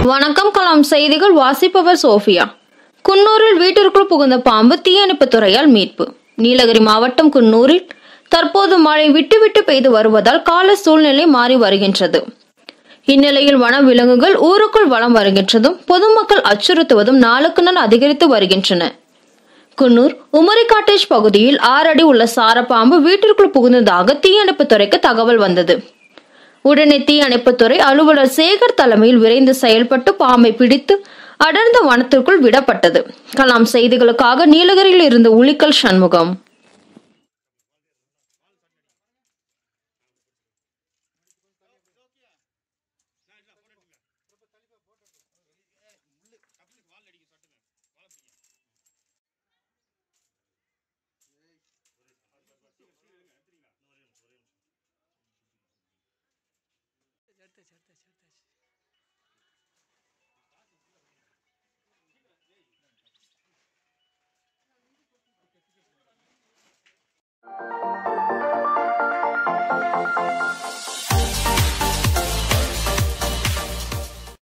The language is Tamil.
வணக்கம் கலாம் செய்திகள் வாசிப்பவர் சோஃபியா குன்னூரில் வீட்டிற்குள் புகுந்த பாம்பு தீயணைப்புத் துறையால் மீட்பு நீலகிரி மாவட்டம் குன்னூரில் தற்போது மழை விட்டு விட்டு பெய்து வருவதால் கால சூழ்நிலை மாறி வருகின்றது இந்நிலையில் வன விலங்குகள் ஊருக்குள் வலம் வருகின்றதும் பொதுமக்கள் அச்சுறுத்துவதும் நாளுக்கு நாள் அதிகரித்து வருகின்றன குன்னூர் உமரி காட்டேஜ் பகுதியில் ஆறு அடி உள்ள சாரப்பாம்பு வீட்டிற்குள் புகுந்ததாக தீயணைப்புத் துறைக்கு தகவல் வந்தது உடனே தீயணைப்புத்துறை அலுவலர் சேகர் தலைமையில் விரைந்து செயல்பட்டு பாம்பை பிடித்து அடர்ந்த வனத்திற்குள் விடப்பட்டது கலாம் செய்திகளுக்காக நீலகிரியில் இருந்து உளிக்கல் சண்முகம்